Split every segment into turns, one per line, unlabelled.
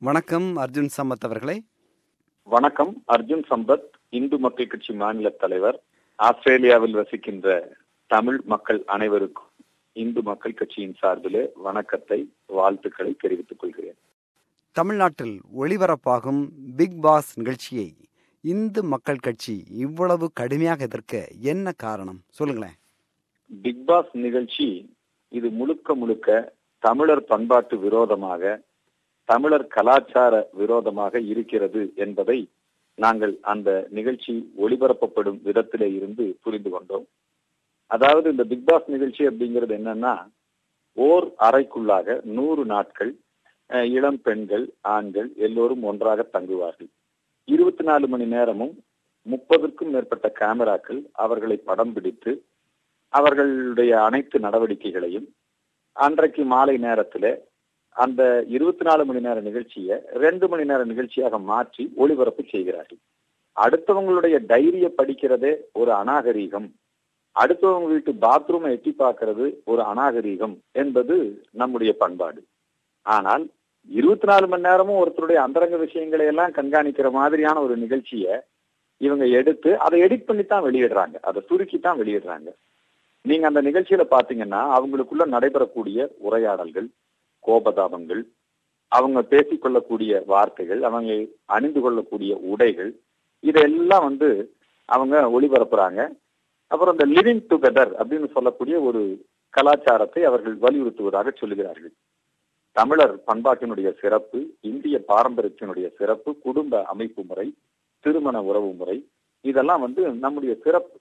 வணக்கம் அர்ஜுன் சம்பத் அவர்களே
வணக்கம் அர்ஜுன் சம்பத் இந்து மக்கள் கட்சி மாநில தலைவர் ஆஸ்திரேலியாவில் வசிக்கின்ற தமிழ் மக்கள் அனைவருக்கும் இந்து மக்கள் கட்சியின் சார்பிலே வணக்கத்தை வாழ்த்துக்களை தெரிவித்துக் கொள்கிறேன்
தமிழ்நாட்டில் ஒளிபரப்பாகும் பிக் பாஸ் நிகழ்ச்சியை இந்து மக்கள் கட்சி இவ்வளவு கடுமையாக எதிர்க்க என்ன காரணம் சொல்லுங்களேன்
பிக் பாஸ் நிகழ்ச்சி இது முழுக்க முழுக்க தமிழர் பண்பாட்டு விரோதமாக தமிழர் கலாச்சார விரோதமாக இருக்கிறது என்பதை நாங்கள் அந்த நிகழ்ச்சி ஒளிபரப்பப்படும் விதத்திலே இருந்து புரிந்து கொண்டோம் அதாவது இந்த பிக் பாஸ் நிகழ்ச்சி அப்படிங்கிறது என்னன்னா ஓர் அறைக்குள்ளாக நூறு நாட்கள் அஹ், இளம் பெண்கள் ஆண்கள் எல்லோரும் ஒன்றாக தங்குவார்கள் இருபத்தி நாலு மணி நேரமும் முப்பதுக்கும் மேற்பட்ட கேமராக்கள் அவர்களை படம் பிடித்து அவர்களுடைய அனைத்து நடவடிக்கைகளையும் அன்றைக்கு மாலை நேரத்துல அந்த இருபத்தி நாலு மணி நேர நிகழ்ச்சியை ரெண்டு மணி நேர நிகழ்ச்சியாக மாற்றி ஒளிபரப்பு செய்கிறார்கள் அடுத்தவங்களுடைய டைரிய படிக்கிறதே ஒரு அநாகரீகம் அடுத்தவங்க வீட்டு பாத்ரூமை எட்டி பார்க்கிறது ஒரு அநாகரீகம் என்பது நம்முடைய பண்பாடு ஆனால் இருபத்தி நாலு மணி நேரமும் ஒருத்தருடைய அந்தரங்க விஷயங்களை எல்லாம் கண்காணிக்கிற மாதிரியான ஒரு நிகழ்ச்சியை இவங்க எடுத்து அதை எடிட் பண்ணி தான் வெளியிடுறாங்க அதை சுருக்கி தான் வெளியிடுறாங்க நீங்க அந்த நிகழ்ச்சியில பாத்தீங்கன்னா அவங்களுக்குள்ள நடைபெறக்கூடிய உரையாடல்கள் கோபதாபங்கள் அவங்க பேசிக்கொள்ளக்கூடிய வார்த்தைகள் அவங்க அணிந்து கொள்ளக்கூடிய உடைகள் இதெல்லாம் வந்து அவங்க ஒளிபரப்புறாங்க அப்புறம் இந்த லிவிங் டுகெதர் அப்படின்னு சொல்லக்கூடிய ஒரு கலாச்சாரத்தை அவர்கள் வலியுறுத்துவதாக சொல்லுகிறார்கள் தமிழர் பண்பாட்டினுடைய சிறப்பு இந்திய பாரம்பரியத்தினுடைய சிறப்பு குடும்ப அமைப்பு முறை திருமண உறவு முறை இதெல்லாம் வந்து நம்முடைய சிறப்பு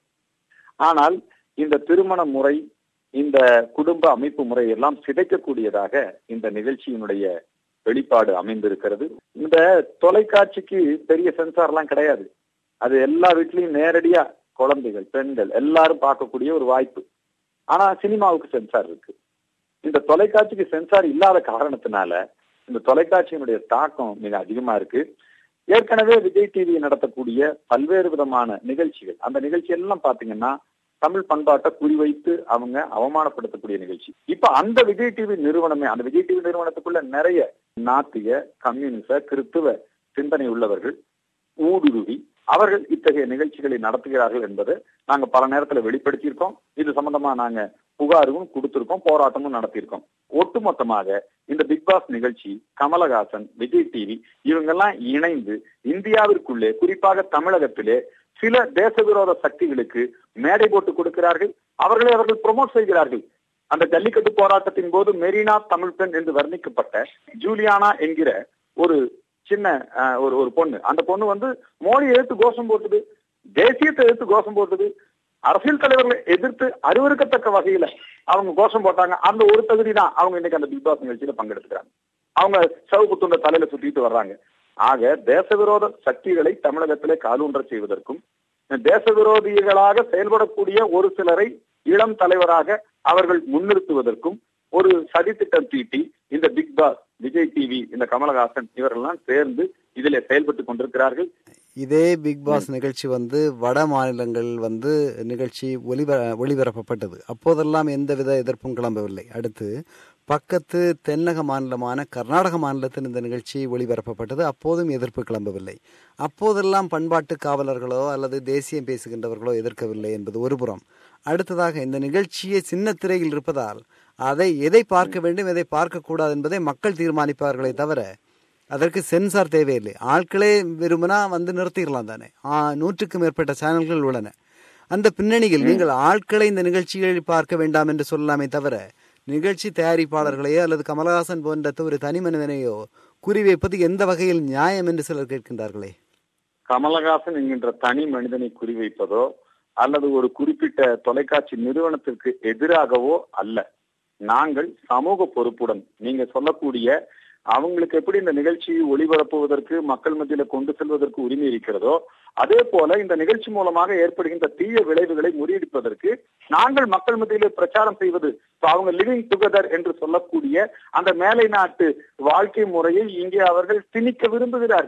ஆனால் இந்த திருமண முறை இந்த குடும்ப அமைப்பு முறை எல்லாம் சிதைக்கக்கூடியதாக இந்த நிகழ்ச்சியினுடைய வெளிப்பாடு அமைந்திருக்கிறது இந்த தொலைக்காட்சிக்கு பெரிய சென்சார்லாம் கிடையாது அது எல்லா வீட்லயும் நேரடியா குழந்தைகள் பெண்கள் எல்லாரும் பார்க்கக்கூடிய ஒரு வாய்ப்பு ஆனா சினிமாவுக்கு சென்சார் இருக்கு இந்த தொலைக்காட்சிக்கு சென்சார் இல்லாத காரணத்தினால இந்த தொலைக்காட்சியினுடைய தாக்கம் மிக அதிகமா இருக்கு ஏற்கனவே விஜய் டிவி நடத்தக்கூடிய பல்வேறு விதமான நிகழ்ச்சிகள் அந்த நிகழ்ச்சி எல்லாம் பாத்தீங்கன்னா தமிழ் பண்பாட்டை குறிவைத்து அவங்க அவமானப்படுத்தக்கூடிய நிகழ்ச்சி இப்ப அந்த விஜய் டிவி நிறுவனமே அந்த விஜய் டிவி நிறுவனத்துக்குள்ள நிறைய நாத்திய கம்யூனிச கிறித்துவ சிந்தனை உள்ளவர்கள் ஊடுருவி அவர்கள் இத்தகைய நிகழ்ச்சிகளை நடத்துகிறார்கள் என்பது நாங்க பல நேரத்துல வெளிப்படுத்தியிருக்கோம் இது சம்பந்தமா நாங்க புகாரும் கொடுத்திருக்கோம் போராட்டமும் நடத்தியிருக்கோம் ஒட்டுமொத்தமாக இந்த பிக் பாஸ் நிகழ்ச்சி கமலஹாசன் விஜய் டிவி இவங்கெல்லாம் இணைந்து இந்தியாவிற்குள்ளே குறிப்பாக தமிழகத்திலே சில தேச விரோத சக்திகளுக்கு மேடை போட்டு கொடுக்கிறார்கள் அவர்களை அவர்கள் ப்ரொமோட் செய்கிறார்கள் அந்த ஜல்லிக்கட்டு போராட்டத்தின் போது மெரினா தமிழ் பெண் என்று வர்ணிக்கப்பட்ட ஜூலியானா என்கிற ஒரு சின்ன அஹ், ஒரு ஒரு பொண்ணு அந்த பொண்ணு வந்து மோடி எதிர்த்து கோஷம் போட்டது தேசியத்தை எதிர்த்து கோஷம் போட்டது அரசியல் தலைவர்களை எதிர்த்து அருவருக்கத்தக்க வகையில அவங்க கோஷம் போட்டாங்க அந்த ஒரு தகுதி தான் அவங்க இன்னைக்கு அந்த பிக் பாஸ் நிகழ்ச்சியில பங்கெடுத்துக்கிறாங்க அவங்க சவுக்கு துண்ட தலையில சுத்திட்டு வர்றாங்க ஆக தேச விரோத சக்திகளை தமிழகத்திலே காலூன்ற செய்வதற்கும் தேச விரோதிகளாக செயல்படக்கூடிய ஒரு சிலரை இளம் தலைவராக அவர்கள் முன்னிறுத்துவதற்கும் ஒரு சதித்திட்டம் தீட்டி இந்த பிக் பாஸ் விஜய் டிவி இந்த கமலஹாசன் இவரெல்லாம் சேர்ந்து இதிலே செயல்பட்டு கொண்டிருக்கிறார்கள்
இதே பிக் பாஸ் நிகழ்ச்சி வந்து வட மாநிலங்கள் வந்து நிகழ்ச்சி ஒளிபர ஒளிபரப்பப்பட்டது அப்போதெல்லாம் எந்தவித எதிர்ப்பும் கிளம்பவில்லை அடுத்து பக்கத்து தென்னக மாநிலமான கர்நாடக மாநிலத்தில் இந்த நிகழ்ச்சி ஒளிபரப்பப்பட்டது அப்போதும் எதிர்ப்பு கிளம்பவில்லை அப்போதெல்லாம் பண்பாட்டு காவலர்களோ அல்லது தேசியம் பேசுகின்றவர்களோ எதிர்க்கவில்லை என்பது ஒருபுறம் அடுத்ததாக இந்த நிகழ்ச்சியை சின்ன திரையில் இருப்பதால் அதை எதை பார்க்க வேண்டும் எதை பார்க்கக்கூடாது என்பதை மக்கள் தீர்மானிப்பார்களே தவிர அதற்கு சென்சார் தேவையில்லை ஆட்களே விரும்பினா வந்து நிறுத்திடலாம் தானே ஆ, நூற்றுக்கும் மேற்பட்ட சேனல்கள் உள்ளன அந்த பின்னணியில் நீங்கள் ஆட்களை இந்த நிகழ்ச்சிகளில் பார்க்க வேண்டாம் என்று சொல்லலாமே தவிர நிகழ்ச்சி தயாரிப்பாளர்களையோ அல்லது கமலஹாசன் போன்ற ஒரு தனி மனிதனையோ குறிவைப்பது எந்த வகையில் நியாயம் என்று சிலர் கேட்கின்றார்களே
கமலஹாசன் என்கின்ற தனி மனிதனை குறிவைப்பதோ அல்லது ஒரு குறிப்பிட்ட தொலைக்காட்சி நிறுவனத்திற்கு எதிராகவோ அல்ல நாங்கள் சமூக பொறுப்புடன் நீங்க சொல்லக்கூடிய அவங்களுக்கு எப்படி இந்த நிகழ்ச்சியை ஒளிபரப்புவதற்கு மக்கள் மத்தியில கொண்டு செல்வதற்கு உரிமை இருக்கிறதோ அதே போல இந்த நிகழ்ச்சி மூலமாக ஏற்படுகின்ற தீய விளைவுகளை முறியடிப்பதற்கு நாங்கள் மக்கள் மத்தியிலே பிரச்சாரம் செய்வது இப்ப அவங்க லிவிங் டுகெதர் என்று சொல்லக்கூடிய அந்த மேலை நாட்டு வாழ்க்கை முறையை இங்கே அவர்கள் திணிக்க விரும்புகிறார்கள்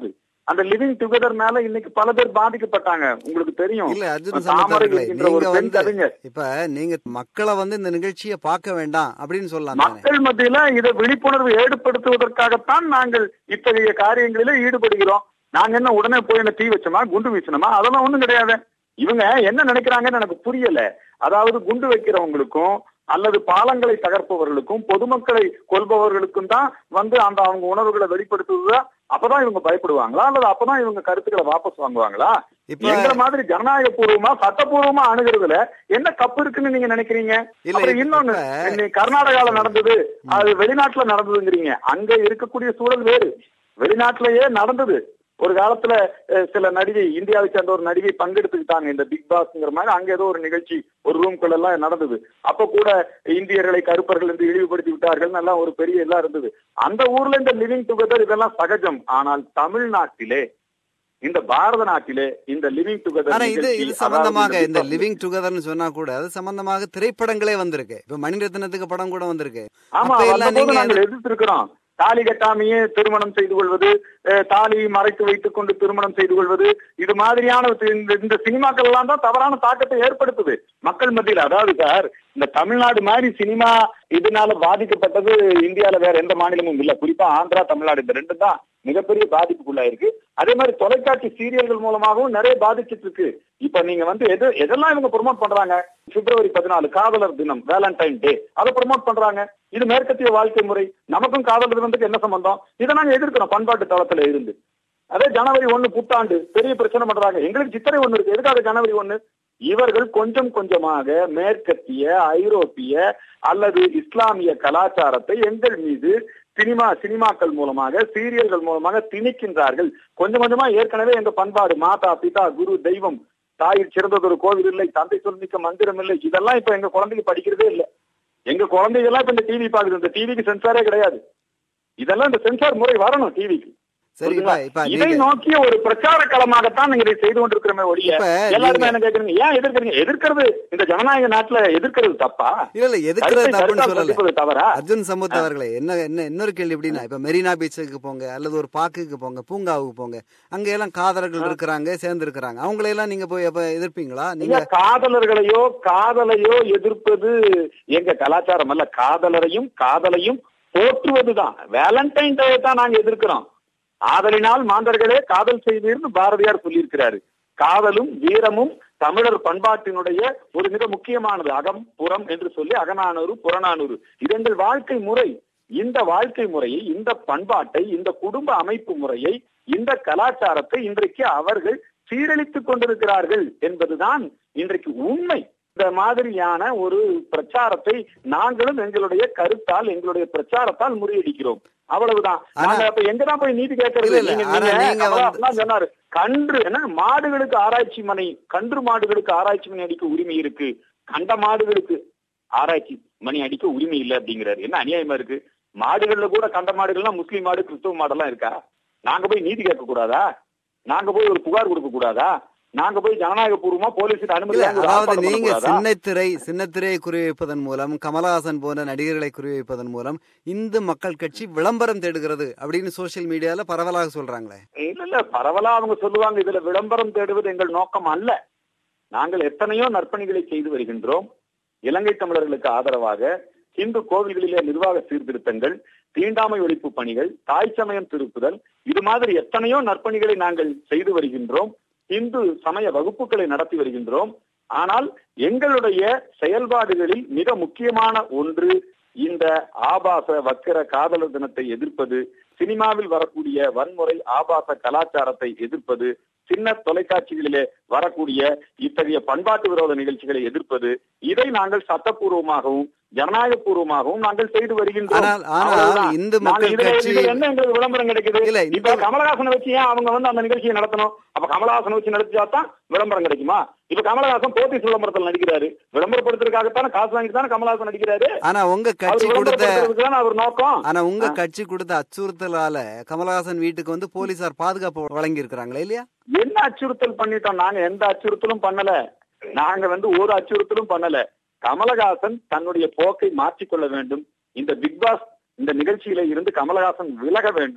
அந்த லிவிங் டுகெதர்னால இன்னைக்கு பல பேர் பாதிக்கப்பட்டாங்க உங்களுக்கு தெரியும்
இல்ல அர்ஜுன்
தாமரை
சம்பத்
என்கின்ற ஒரு
நீங்க
பெண்
வந்து
கவிஞர்
இப்ப நீங்க மக்களை வந்து இந்த நிகழ்ச்சியை பார்க்க வேண்டாம் அப்படின்னு சொல்லலாம் தானே
மக்கள் மத்தியில இதை விழிப்புணர்வு ஏற்படுத்துவதற்காகத்தான் நாங்கள் இத்தகைய காரியங்களிலே ஈடுபடுகிறோம் நாங்க என்ன உடனே போய் என்ன தீ வச்சோமா குண்டு வீசணுமா அதெல்லாம் ஒண்ணும் கிடையாது இவங்க என்ன நினைக்கிறாங்கன்னு எனக்கு புரியல அதாவது குண்டு வைக்கிறவங்களுக்கும் அல்லது பாலங்களை தகர்ப்பவர்களுக்கும் பொதுமக்களை கொல்பவர்களுக்கும் தான் வந்து அந்த அவங்க உணர்வுகளை வெளிப்படுத்துவதா அப்பதான் இவங்க பயப்படுவாங்களா அல்லது அப்பதான் இவங்க கருத்துக்களை வாபஸ் வாங்குவாங்களா
இப்ப
என்ற மாதிரி ஜனநாயக பூர்வமா சட்டப்பூர்வமா அணுகிறதுல என்ன தப்பு இருக்குன்னு நீங்க நினைக்கிறீங்க
இல்ல,
அப்புறம் இன்னொன்னு
இப்ப-
இன்னைக்கு கர்நாடகால நடந்தது அது வெளிநாட்டுல நடந்ததுங்கிறீங்க அங்க இருக்கக்கூடிய சூழல் வேறு வெளிநாட்டுலயே நடந்தது ஒரு காலத்துல அஹ், சில நடிகை இந்தியாவை சேர்ந்த ஒரு நடிகை பங்கெடுத்துக்கிட்டாங்க இந்த பிக் பாஸ்ங்கிற மாதிரி அங்க ஏதோ ஒரு நிகழ்ச்சி ஒரு ரூம்குள்ள எல்லாம் நடந்தது அப்ப கூட இந்தியர்களை கருப்பர்கள் என்று இழிவுபடுத்தி விட்டார்கள் எல்லாம் ஒரு பெரிய எல்லாம் இருந்தது அந்த ஊர்ல இந்த லிவிங் டுகெதர் இதெல்லாம் சகஜம் ஆனால் தமிழ்நாட்டிலே இந்த பாரத நாட்டிலே இந்த லிவிங் டுகெதர்
ஆனா இது இது சம்பந்தமாக இந்த லிவிங் டுகெதர்னு சொன்னா கூட அது சம்பந்தமாக திரைப்படங்களே வந்திருக்கு இப்ப மணிரத்னத்துக்கு படம் கூட வந்திருக்கு
ஆமா
அப்ப எல்லாம்
வந்தபோது
நீங்க
நாங்கள் எதிர்த்திருக்கிறோம் தாலி கட்டாமையே திருமணம் செய்து கொள்வது அஹ், தாலி மறைத்து வைத்துக் கொண்டு திருமணம் செய்து கொள்வது இது மாதிரியான இந்த- இந்த சினிமாக்கள் எல்லாம் தான் தவறான தாக்கத்தை ஏற்படுத்துது மக்கள் மத்தியில் அதாவது சார் இந்த தமிழ்நாடு மாதிரி சினிமா இதனால பாதிக்கப்பட்டது இந்தியால வேற எந்த மாநிலமும் இல்ல குறிப்பா ஆந்திரா தமிழ்நாடு இந்த ரெண்டு தான் மிகப்பெரிய பாதிப்புக்குள்ளா இருக்கு அதே மாதிரி தொலைக்காட்சி சீரியல்கள் மூலமாகவும் நிறைய பாதிச்சிட்டு இருக்கு இப்ப நீங்க வந்து எது எதெல்லாம் இவங்க ப்ரொமோட் பண்றாங்க பிப்ரவரி பதினாலு காதலர் தினம் வேலண்டைன் டே அதை ப்ரொமோட் பண்றாங்க இது மேற்கத்திய வாழ்க்கை முறை நமக்கும் காதலர் தினத்துக்கு என்ன சம்பந்தம் இதை நாங்க எதிர்க்கிறோம் பண்பாட்டு தளத்துல இருந்து அதே ஜனவரி ஒண்ணு புத்தாண்டு பெரிய பிரச்சனை பண்றாங்க எங்களுக்கு சித்திரை ஒண்ணு இருக்கு எதுக்காக ஜனவரி ஒண்ணு இவர்கள் கொஞ்சம் கொஞ்சமாக மேற்கத்திய ஐரோப்பிய அல்லது இஸ்லாமிய கலாச்சாரத்தை எங்கள் மீது சினிமா சினிமாக்கள் மூலமாக சீரியல்கள் மூலமாக திணிக்கின்றார்கள் கொஞ்சம் கொஞ்சமா ஏற்கனவே எங்க பண்பாடு மாதா பிதா குரு தெய்வம் தாயில் சிறந்ததொரு கோவில் இல்லை தந்தை சொல்மிக்க மந்திரம் இல்லை இதெல்லாம் இப்ப எங்க குழந்தைங்க படிக்கிறதே இல்லை எங்க குழந்தைகள்லாம் இப்ப இந்த டிவி பாக்குது இந்த டிவிக்கு சென்சாரே கிடையாது இதெல்லாம் இந்த சென்சார் முறை வரணும் டிவிக்கு
சரி இப்ப இப்ப
இதை
நீங்க
நோக்கிய ஒரு பிரச்சார களமாகத்தான் நீங்க இதை செய்து கொண்டிருக்கிறோமே ஒழிய
இப்ப
எல்லாருமே
நீங்க-
என்ன கேக்குறீங்க ஏன் எதிர்க்கிறீங்க எதிர்க்கிறது இந்த ஜனநாயக நாட்டுல எதிர்க்கிறது தப்பா
இல்ல இல்ல எதுக்குறது
கருத்தை
தப்புன்னு
கருத்தா
சொல்லல
பதிப்பது தவறா
அர்ஜுன் சம்பத் அவர்களே என்ன என்ன இன்னொரு கேள்வி எப்படின்னா இப்ப மெரினா பீச்சுக்கு போங்க அல்லது ஒரு பார்க்குக்கு போங்க பூங்காவுக்கு போங்க அங்க எல்லாம் காதலர்கள் இருக்கிறாங்க சேர்ந்து இருக்கிறாங்க அவங்களை எல்லாம் நீங்க போய் அப்ப எதிர்ப்பீங்களா நீங்க
நீங்க காதலர்களையோ காதலையோ எதிர்ப்பது எங்க கலாச்சாரம் அல்ல காதலரையும் காதலையும் போற்றுவதுதான் வேலண்டைன் டே தான் நாங்க எதிர்க்கிறோம் ஆதலினால் மாந்தர்களே காதல் செய்வீர்னு பாரதியார் சொல்லியிருக்கிறாரு காதலும் வீரமும் தமிழர் பண்பாட்டினுடைய ஒரு மிக முக்கியமானது அகம் புறம் என்று சொல்லி அகநானூறு புறநானூறு இது எங்கள் வாழ்க்கை முறை இந்த வாழ்க்கை முறையை இந்த பண்பாட்டை இந்த குடும்ப அமைப்பு முறையை இந்த கலாச்சாரத்தை இன்றைக்கு அவர்கள் சீரழித்துக் கொண்டிருக்கிறார்கள் என்பதுதான் இன்றைக்கு உண்மை இந்த மாதிரியான ஒரு பிரச்சாரத்தை நாங்களும் எங்களுடைய கருத்தால் எங்களுடைய பிரச்சாரத்தால் முறியடிக்கிறோம் அவ்வளவுதான்
ஆனா-
நாங்க அப்ப எங்கதான் போய் நீதி கேட்கறது
இல்ல, இல்ல.
நீங்க
ஆனா
நீங்க
நீங்க வந்து-
கமலஹாசன் சொன்னாரு கன்று என்ன மாடுகளுக்கு ஆராய்ச்சி மனை கன்று மாடுகளுக்கு ஆராய்ச்சி மணி அடிக்க உரிமை இருக்கு கண்ட மாடுகளுக்கு ஆராய்ச்சி மணி அடிக்க உரிமை இல்லை அப்படிங்கிறாரு என்ன அநியாயமா இருக்கு மாடுகள்ல கூட கண்ட மாடுகள்லாம் முஸ்லீம் மாடு கிறிஸ்தவ மாடெல்லாம் இருக்கா நாங்க போய் நீதி கேட்க கூடாதா நாங்க போய் ஒரு புகார் கொடுக்க கூடாதா நாங்க போய் ஜனநாயக பூர்வமா போலீஸ் அனுமதி
இல்ல
வாங்கி ஒரு
அதாவது
ஆர்ப்பாட்டம்
நீங்க
பண்ணக்கூடாதா?
சின்னத்திரை சின்னத்திரையை குறிவைப்பதன் மூலம் கமலஹாசன் போன்ற நடிகர்களை குறிவைப்பதன் மூலம் இந்து மக்கள் கட்சி விளம்பரம் தேடுகிறது அப்படின்னு சோசியல் மீடியால பரவலாக சொல்றாங்களே
இல்ல இல்ல பரவலா அவங்க சொல்லுவாங்க இதுல விளம்பரம் தேடுவது எங்கள் நோக்கம் அல்ல நாங்கள் எத்தனையோ நற்பணிகளை செய்து வருகின்றோம் இலங்கை தமிழர்களுக்கு ஆதரவாக இந்து கோவில்களிலே நிர்வாக சீர்திருத்தங்கள் தீண்டாமை ஒழிப்பு பணிகள் தாய் சமயம் திருப்புதல் இது மாதிரி எத்தனையோ நற்பணிகளை நாங்கள் செய்து வருகின்றோம் இந்து சமய வகுப்புகளை நடத்தி வருகின்றோம் ஆனால் எங்களுடைய செயல்பாடுகளில் மிக முக்கியமான ஒன்று இந்த ஆபாச வக்கிர காதலர் தினத்தை எதிர்ப்பது சினிமாவில் வரக்கூடிய வன்முறை ஆபாச கலாச்சாரத்தை எதிர்ப்பது சின்ன தொலைக்காட்சிகளிலே வரக்கூடிய இத்தகைய பண்பாட்டு விரோத நிகழ்ச்சிகளை எதிர்ப்பது இதை நாங்கள் சட்டப்பூர்வமாகவும் ஜனநாயக பூர்வமாகவும் நாங்கள் செய்து வருகின்றோம்
ஆனால் ஆனால்
அவ்வளவுதான்.
இந்து
நாங்க
மக்கள்
இதுல-
கட்சி
இதுல என்ன எங்களுக்கு விளம்பரம் கிடைக்குது
இல்ல, இந்த-
இப்ப கமலஹாசனை வச்சு ஏன் அவங்க வந்து அந்த நிகழ்ச்சியை நடத்தணும் அப்ப கமலஹாசனை வச்சு நடத்தியா தான் விளம்பரம் கிடைக்குமா இப்ப கமலஹாசன் போத்தீஸ் விளம்பரத்தில் நடிக்கிறாரு விளம்பரப்படுத்துறதுக்காகத்தானே காசு வாங்கிட்டு தானே கமலஹாசன் நடிக்கிறாரு
ஆனா உங்க
அவர்
கட்சி கொடுத்த
விளம்பரப்படுத்துறதுக்கு தானே அவர் நோக்கம்
ஆனா உங்க கட்சி கொடுத்த அச்சுறுத்தலால கமலஹாசன் வீட்டுக்கு வந்து போலீசார் பாதுகாப்பு வழங்கி இருக்கிறாங்களா இல்லையா
என்ன அச்சுறுத்தல் பண்ணிட்டோம் நாங்க எந்த அச்சுறுத்தலும் பண்ணல நாங்க வந்து ஒரு அச்சுறுத்தலும் பண்ணல கமலஹாசன் தன்னுடைய போக்கை மாற்றிக்கொள்ள வேண்டும் இந்த பிக் பாஸ் இந்த நிகழ்ச்சியில இருந்து கமலஹாசன் விலக வேண்டும்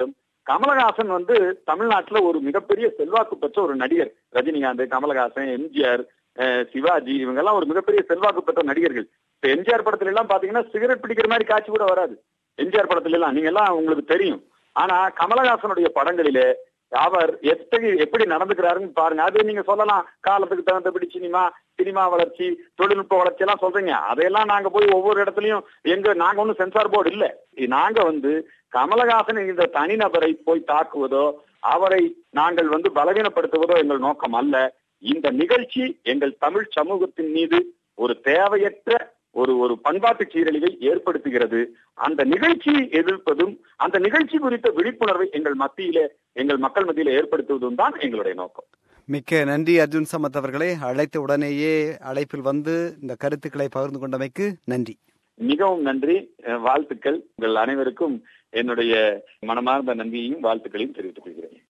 கமலஹாசன் வந்து தமிழ்நாட்டுல ஒரு மிகப்பெரிய செல்வாக்கு பெற்ற ஒரு நடிகர் ரஜினிகாந்த் கமலஹாசன் எம்ஜிஆர் அஹ், சிவாஜி இவங்க எல்லாம் ஒரு மிகப்பெரிய செல்வாக்கு பெற்ற நடிகர்கள் இப்ப எம்ஜிஆர் படத்துல எல்லாம் பாத்தீங்கன்னா சிகரெட் பிடிக்கிற மாதிரி காட்சி கூட வராது எம்ஜிஆர் படத்துல எல்லாம் நீங்க எல்லாம் உங்களுக்கு தெரியும் ஆனா கமலஹாசனுடைய படங்களிலே அவர் எப்படி எப்படி நடந்துக்கிறாருன்னு பாருங்க அது நீங்க சொல்லலாம் காலத்துக்கு தகுந்தபடி சினிமா சினிமா வளர்ச்சி தொழில்நுட்ப வளர்ச்சி எல்லாம் சொல்றீங்க அதையெல்லாம் நாங்க போய் ஒவ்வொரு இடத்துலயும் எங்க நாங்க ஒன்றும் சென்சார் போர்டு இல்ல நாங்க வந்து கமலஹாசன் இந்த தனிநபரை போய் தாக்குவதோ அவரை நாங்கள் வந்து பலவீனப்படுத்துவதோ எங்கள் நோக்கம் அல்ல இந்த நிகழ்ச்சி எங்கள் தமிழ் சமூகத்தின் மீது ஒரு தேவையற்ற ஒரு ஒரு பண்பாட்டு சீரழிவை ஏற்படுத்துகிறது அந்த நிகழ்ச்சியை எதிர்ப்பதும் அந்த நிகழ்ச்சி குறித்த விழிப்புணர்வை எங்கள் மத்தியிலே எங்கள் மக்கள் மத்தியிலே ஏற்படுத்துவதும் தான் எங்களுடைய நோக்கம்
மிக்க நன்றி அர்ஜுன் சமத் அவர்களே அழைத்த உடனேயே அழைப்பில் வந்து இந்த கருத்துக்களை பகிர்ந்து கொண்டமைக்கு நன்றி
மிகவும் நன்றி அஹ் வாழ்த்துக்கள் உங்கள் அனைவருக்கும் என்னுடைய மனமார்ந்த நன்றியையும் வாழ்த்துக்களையும் தெரிவித்துக் கொள்கிறேன்